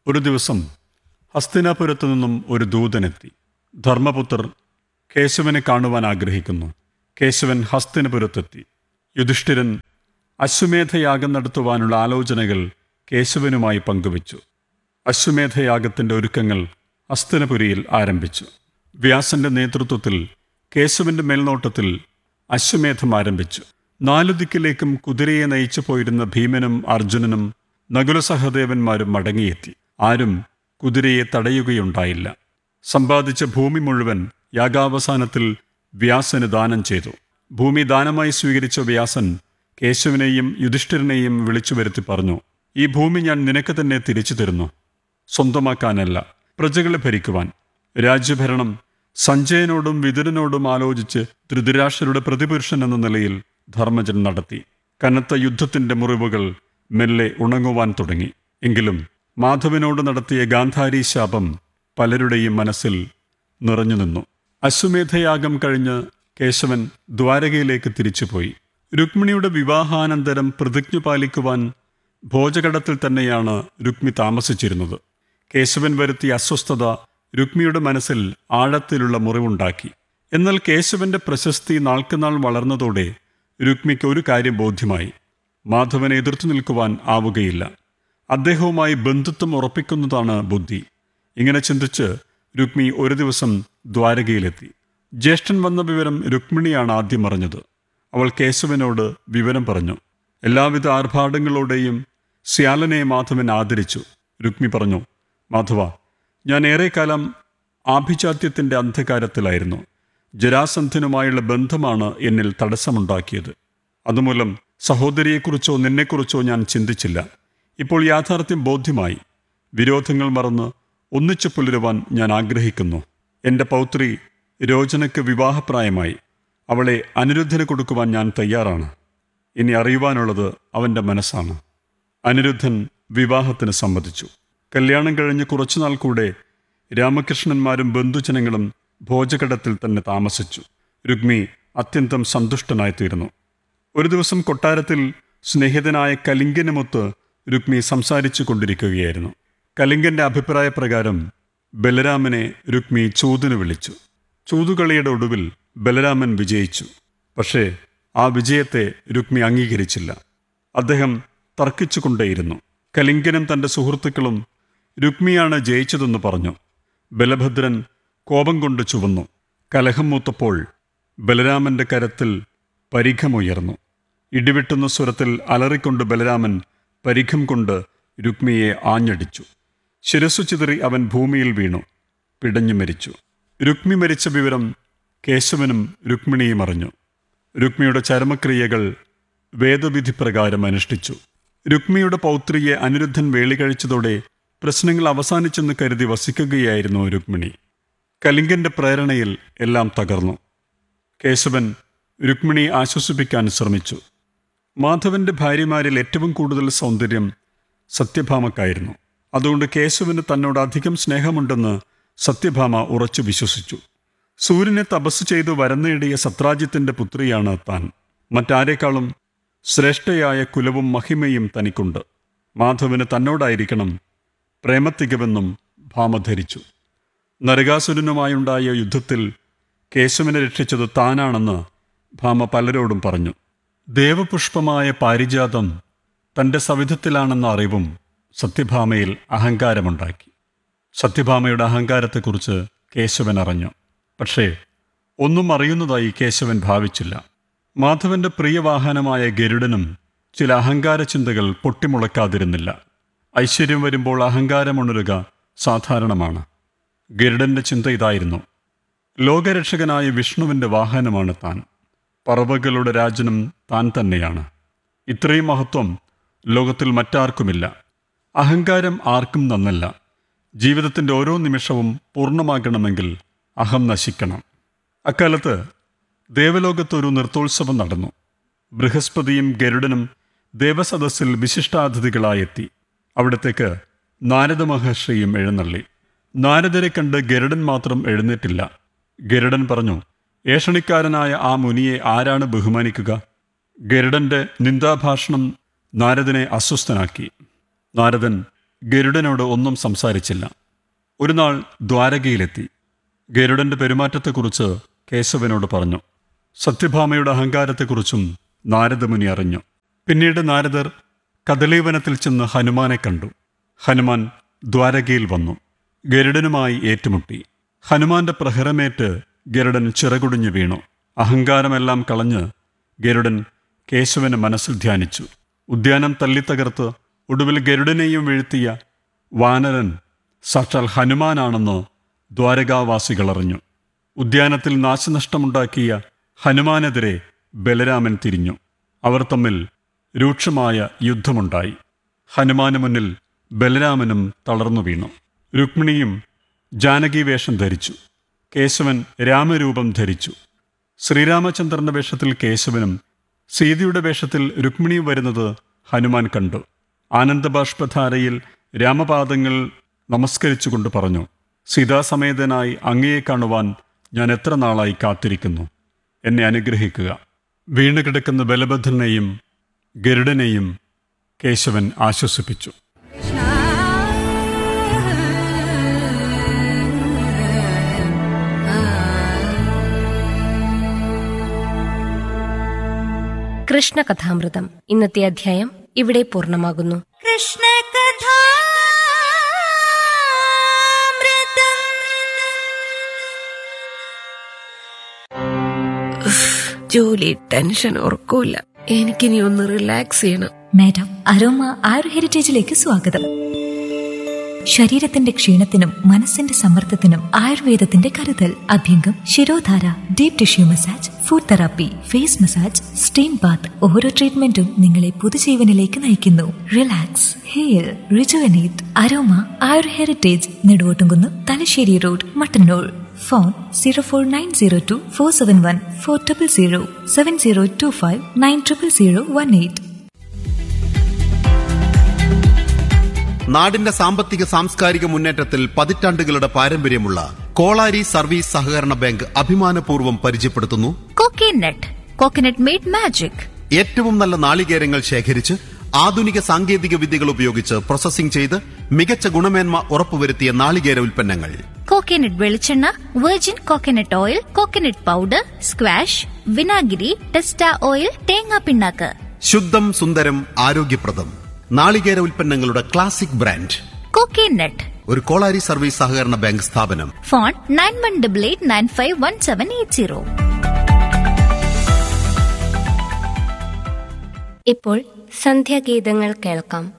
ഒരു ദിവസം ഹസ്തിനാപുരത്തു നിന്നും ഒരു ദൂതനെത്തി ധർമ്മപുത്രർ കേശവനെ കാണുവാൻ ആഗ്രഹിക്കുന്നു കേശവൻ ഹസ്തിനപുരത്തെത്തി യുധിഷ്ഠിരൻ അശ്വമേധയാഗം നടത്തുവാനുള്ള ആലോചനകൾ കേശവനുമായി പങ്കുവച്ചു അശ്വമേധയാഗത്തിന്റെ ഒരുക്കങ്ങൾ ഹസ്തനപുരിയിൽ ആരംഭിച്ചു വ്യാസന്റെ നേതൃത്വത്തിൽ കേശവന്റെ മേൽനോട്ടത്തിൽ അശ്വമേധം ആരംഭിച്ചു നാലു ദിക്കിലേക്കും കുതിരയെ നയിച്ചു പോയിരുന്ന ഭീമനും അർജുനനും നകുല സഹദേവന്മാരും മടങ്ങിയെത്തി ആരും കുതിരയെ തടയുകയുണ്ടായില്ല സമ്പാദിച്ച ഭൂമി മുഴുവൻ യാഗാവസാനത്തിൽ വ്യാസന് ദാനം ചെയ്തു ഭൂമി ദാനമായി സ്വീകരിച്ച വ്യാസൻ കേശവനെയും യുധിഷ്ഠിരനെയും വിളിച്ചു വരുത്തി പറഞ്ഞു ഈ ഭൂമി ഞാൻ നിനക്ക് തന്നെ തിരിച്ചു തരുന്നു സ്വന്തമാക്കാനല്ല പ്രജകളെ ഭരിക്കുവാൻ രാജ്യഭരണം സഞ്ജയനോടും വിതുരനോടും ആലോചിച്ച് ധൃതരാഷ്ട്രരുടെ പ്രതിപുരുഷൻ എന്ന നിലയിൽ ധർമ്മജൻ നടത്തി കനത്ത യുദ്ധത്തിന്റെ മുറിവുകൾ മെല്ലെ ഉണങ്ങുവാൻ തുടങ്ങി എങ്കിലും മാധവനോട് നടത്തിയ ഗാന്ധാരി ശാപം പലരുടെയും മനസ്സിൽ നിറഞ്ഞു നിന്നു അശ്വമേധയാഗം കഴിഞ്ഞ് കേശവൻ ദ്വാരകയിലേക്ക് തിരിച്ചുപോയി രുക്മിണിയുടെ വിവാഹാനന്തരം പ്രതിജ്ഞ പാലിക്കുവാൻ ഭോജകടത്തിൽ തന്നെയാണ് രുക്മി താമസിച്ചിരുന്നത് കേശവൻ വരുത്തിയ അസ്വസ്ഥത രുക്മിയുടെ മനസ്സിൽ ആഴത്തിലുള്ള മുറിവുണ്ടാക്കി എന്നാൽ കേശവന്റെ പ്രശസ്തി നാൾക്കുനാൾ വളർന്നതോടെ രുക്മിക്ക് ഒരു കാര്യം ബോധ്യമായി മാധവനെ എതിർത്തു നിൽക്കുവാൻ ആവുകയില്ല അദ്ദേഹവുമായി ബന്ധുത്വം ഉറപ്പിക്കുന്നതാണ് ബുദ്ധി ഇങ്ങനെ ചിന്തിച്ച് രുക്മി ഒരു ദിവസം ദ്വാരകയിലെത്തി ജ്യേഷ്ഠൻ വന്ന വിവരം രുക്മിണിയാണ് ആദ്യം അറിഞ്ഞത് അവൾ കേശവനോട് വിവരം പറഞ്ഞു എല്ലാവിധ ആർഭാടങ്ങളോടെയും ശ്യാലനെ മാധവൻ ആദരിച്ചു രുക്മി പറഞ്ഞു മാധവ ഞാൻ ഏറെക്കാലം ആഭിജാത്യത്തിന്റെ അന്ധകാരത്തിലായിരുന്നു ജരാസന്ധനുമായുള്ള ബന്ധമാണ് എന്നിൽ തടസ്സമുണ്ടാക്കിയത് അതുമൂലം സഹോദരിയെക്കുറിച്ചോ നിന്നെക്കുറിച്ചോ ഞാൻ ചിന്തിച്ചില്ല ഇപ്പോൾ യാഥാർത്ഥ്യം ബോധ്യമായി വിരോധങ്ങൾ മറന്ന് ഒന്നിച്ചു പുലരുവാൻ ഞാൻ ആഗ്രഹിക്കുന്നു എൻ്റെ പൗത്രി രോചനയ്ക്ക് വിവാഹപ്രായമായി അവളെ അനിരുദ്ധന് കൊടുക്കുവാൻ ഞാൻ തയ്യാറാണ് ഇനി അറിയുവാനുള്ളത് അവൻ്റെ മനസ്സാണ് അനിരുദ്ധൻ വിവാഹത്തിന് സമ്മതിച്ചു കല്യാണം കഴിഞ്ഞ് കുറച്ചുനാൾ കൂടെ രാമകൃഷ്ണന്മാരും ബന്ധുജനങ്ങളും ഭോജകടത്തിൽ തന്നെ താമസിച്ചു രുക്മി അത്യന്തം സന്തുഷ്ടനായിത്തീർന്നു ഒരു ദിവസം കൊട്ടാരത്തിൽ സ്നേഹിതനായ കലിംഗനുമൊത്ത് രുക്മി സംസാരിച്ചു കൊണ്ടിരിക്കുകയായിരുന്നു കലിംഗന്റെ അഭിപ്രായപ്രകാരം ബലരാമനെ രുക്മി ചൂതിന് വിളിച്ചു ചൂതുകളിയുടെ ഒടുവിൽ ബലരാമൻ വിജയിച്ചു പക്ഷേ ആ വിജയത്തെ രുക്മി അംഗീകരിച്ചില്ല അദ്ദേഹം തർക്കിച്ചുകൊണ്ടേയിരുന്നു കലിംഗനും തന്റെ സുഹൃത്തുക്കളും രുക്മിയാണ് ജയിച്ചതെന്ന് പറഞ്ഞു ബലഭദ്രൻ കോപം കൊണ്ട് ചുവന്നു കലഹം മൂത്തപ്പോൾ ബലരാമന്റെ കരത്തിൽ പരിഘമുയർന്നു ഇടിവെട്ടുന്ന സ്വരത്തിൽ അലറിക്കൊണ്ട് ബലരാമൻ പരിഘം കൊണ്ട് രുക്മിയെ ആഞ്ഞടിച്ചു ശിരസ്സു ചിതറി അവൻ ഭൂമിയിൽ വീണു പിടഞ്ഞു മരിച്ചു രുക്മി മരിച്ച വിവരം കേശവനും രുക്മിണിയും അറിഞ്ഞു രുക്മിയുടെ ചരമക്രിയകൾ വേദവിധി പ്രകാരം അനുഷ്ഠിച്ചു രുക്മിയുടെ പൗത്രിയെ അനിരുദ്ധൻ വേളി കഴിച്ചതോടെ പ്രശ്നങ്ങൾ അവസാനിച്ചെന്ന് കരുതി വസിക്കുകയായിരുന്നു രുക്മിണി കലിംഗന്റെ പ്രേരണയിൽ എല്ലാം തകർന്നു കേശവൻ രുക്മിണി ആശ്വസിപ്പിക്കാൻ ശ്രമിച്ചു മാധവന്റെ ഭാര്യമാരിൽ ഏറ്റവും കൂടുതൽ സൗന്ദര്യം സത്യഭാമക്കായിരുന്നു അതുകൊണ്ട് കേശവന് തന്നോട് അധികം സ്നേഹമുണ്ടെന്ന് സത്യഭാമ ഉറച്ചു വിശ്വസിച്ചു സൂര്യനെ തപസ് ചെയ്തു വരം നേടിയ സത്രാജിത്തിന്റെ പുത്രിയാണ് താൻ മറ്റാരേക്കാളും ശ്രേഷ്ഠയായ കുലവും മഹിമയും തനിക്കുണ്ട് മാധവന് തന്നോടായിരിക്കണം പ്രേമത്തികവെന്നും ഭാമ ധരിച്ചു നരകാസുരനുമായുണ്ടായ യുദ്ധത്തിൽ കേശവനെ രക്ഷിച്ചത് താനാണെന്ന് ഭാമ പലരോടും പറഞ്ഞു ദേവപുഷ്പമായ പാരിജാതം തന്റെ സവിധത്തിലാണെന്ന അറിവും സത്യഭാമയിൽ അഹങ്കാരമുണ്ടാക്കി സത്യഭാമയുടെ അഹങ്കാരത്തെക്കുറിച്ച് കേശവൻ അറിഞ്ഞു പക്ഷേ ഒന്നും അറിയുന്നതായി കേശവൻ ഭാവിച്ചില്ല മാധവന്റെ പ്രിയവാഹനമായ ഗരുഡനും ചില അഹങ്കാര ചിന്തകൾ പൊട്ടിമുളക്കാതിരുന്നില്ല ഐശ്വര്യം വരുമ്പോൾ അഹങ്കാരമുണരുക സാധാരണമാണ് ഗരുഡന്റെ ചിന്ത ഇതായിരുന്നു ലോകരക്ഷകനായ വിഷ്ണുവിന്റെ വാഹനമാണ് താൻ പറവകളുടെ രാജനും താൻ തന്നെയാണ് ഇത്രയും മഹത്വം ലോകത്തിൽ മറ്റാർക്കുമില്ല അഹങ്കാരം ആർക്കും നന്നല്ല ജീവിതത്തിൻ്റെ ഓരോ നിമിഷവും പൂർണ്ണമാകണമെങ്കിൽ അഹം നശിക്കണം അക്കാലത്ത് ദേവലോകത്തൊരു നൃത്തോത്സവം നടന്നു ബൃഹസ്പതിയും ഗരുഡനും ദേവസദസ്സിൽ വിശിഷ്ടാതിഥികളായെത്തി അവിടത്തേക്ക് നാരദ മഹർഷിയും എഴുന്നള്ളി നാരദരെ കണ്ട് ഗരുഡൻ മാത്രം എഴുന്നേറ്റില്ല ഗരുഡൻ പറഞ്ഞു ഏഷണിക്കാരനായ ആ മുനിയെ ആരാണ് ബഹുമാനിക്കുക ഗരുഡന്റെ നിന്ദാഭാഷണം നാരദനെ അസ്വസ്ഥനാക്കി നാരദൻ ഗരുഡനോട് ഒന്നും സംസാരിച്ചില്ല ഒരു നാൾ ദ്വാരകയിലെത്തി ഗരുഡന്റെ പെരുമാറ്റത്തെക്കുറിച്ച് കേശവനോട് പറഞ്ഞു സത്യഭാമയുടെ അഹങ്കാരത്തെക്കുറിച്ചും നാരദമുനി അറിഞ്ഞു പിന്നീട് നാരദർ കദളീവനത്തിൽ ചെന്ന് ഹനുമാനെ കണ്ടു ഹനുമാൻ ദ്വാരകയിൽ വന്നു ഗരുഡനുമായി ഏറ്റുമുട്ടി ഹനുമാന്റെ പ്രഹരമേറ്റ് ഗരുഡൻ ചിറകുടിഞ്ഞു വീണു അഹങ്കാരമെല്ലാം കളഞ്ഞ് ഗരുഡൻ കേശവന് മനസ്സിൽ ധ്യാനിച്ചു ഉദ്യാനം തല്ലിത്തകർത്ത് ഒടുവിൽ ഗരുഡനെയും വീഴ്ത്തിയ വാനരൻ സാക്ഷാൽ ഹനുമാനാണെന്ന് ദ്വാരകാവാസികൾ അറിഞ്ഞു ഉദ്യാനത്തിൽ നാശനഷ്ടമുണ്ടാക്കിയ ഹനുമാനെതിരെ ബലരാമൻ തിരിഞ്ഞു അവർ തമ്മിൽ രൂക്ഷമായ യുദ്ധമുണ്ടായി ഹനുമാന് മുന്നിൽ ബലരാമനും തളർന്നു വീണു രുക്മിണിയും ജാനകി വേഷം ധരിച്ചു കേശവൻ രാമരൂപം ധരിച്ചു ശ്രീരാമചന്ദ്രന്റെ വേഷത്തിൽ കേശവനും സീതയുടെ വേഷത്തിൽ രുക്മിണിയും വരുന്നത് ഹനുമാൻ കണ്ടു ആനന്ദബാഷ്പധാരയിൽ രാമപാദങ്ങൾ നമസ്കരിച്ചുകൊണ്ട് പറഞ്ഞു സീതാസമേതനായി അങ്ങയെ കാണുവാൻ ഞാൻ എത്ര നാളായി കാത്തിരിക്കുന്നു എന്നെ അനുഗ്രഹിക്കുക വീണുകിടക്കുന്ന ബലഭദ്രനെയും ഗരുഡനെയും കേശവൻ ആശ്വസിപ്പിച്ചു കൃഷ്ണകഥാമൃതം ഇന്നത്തെ അധ്യായം ഇവിടെ പൂർണ്ണമാകുന്നു കൃഷ്ണ ജോലി ടെൻഷൻ ഉറക്കൂല എനിക്കിനി ഒന്ന് റിലാക്സ് ചെയ്യണം മാഡം അരോമ ആയുർ ഹെറിറ്റേജിലേക്ക് സ്വാഗതം ശരീരത്തിന്റെ ക്ഷീണത്തിനും മനസ്സിന്റെ സമ്മർദ്ദത്തിനും ആയുർവേദത്തിന്റെ കരുതൽ Abhyangam Shirodhara deep tissue massage foot therapy face massage steam bath ഓരോ ട്രീറ്റ്മെന്റും നിങ്ങളെ പുതുജീവനിലേക്ക് നയിക്കുന്നു relax hair rejuvenate aroma Ayur heritage Neduvottumkunnu Thalassery road Mattannur phone zero four nine zero two four seven one four triple zero seven zero two five nine triple zero one eight നാടിന്റെ സാമ്പത്തിക സാംസ്കാരിക മുന്നേറ്റത്തിൽ പതിറ്റാണ്ടുകളുടെ പാരമ്പര്യമുള്ള കോളാരി സർവീസ് സഹകരണ ബാങ്ക് അഭിമാനപൂർവ്വം പരിചയപ്പെടുത്തുന്നു കോക്കനട്ട് കോക്കനട്ട് മെയ്ഡ് മാജിക് ഏറ്റവും നല്ല നാളികേരങ്ങൾ ശേഖരിച്ച് ആധുനിക സാങ്കേതിക വിദ്യകൾ ഉപയോഗിച്ച് പ്രോസസ്സിംഗ് ചെയ്ത് മികച്ച ഗുണമേന്മ ഉറപ്പുവരുത്തിയ നാളികേര ഉൽപ്പന്നങ്ങൾ കോക്കനട്ട് വെളിച്ചെണ്ണ virgin coconut oil coconut powder squash വിനാഗിരി ടെസ്റ്റ ഓയിൽ തേങ്ങാ പിണ്ണാക്ക് ശുദ്ധം സുന്ദരം ആരോഗ്യപ്രദം നാളികേര ഉൽപ്പന്നങ്ങളുടെ ക്ലാസിക് ബ്രാൻഡ് കോക്കനട്ട് ഒരു കോളാരി സർവീസ് സഹകരണ ബാങ്ക് സ്ഥാപനം phone nine one double eight nine five one seven eight zero ഇപ്പോൾ സന്ധ്യാഗീതങ്ങൾ കേൾക്കാം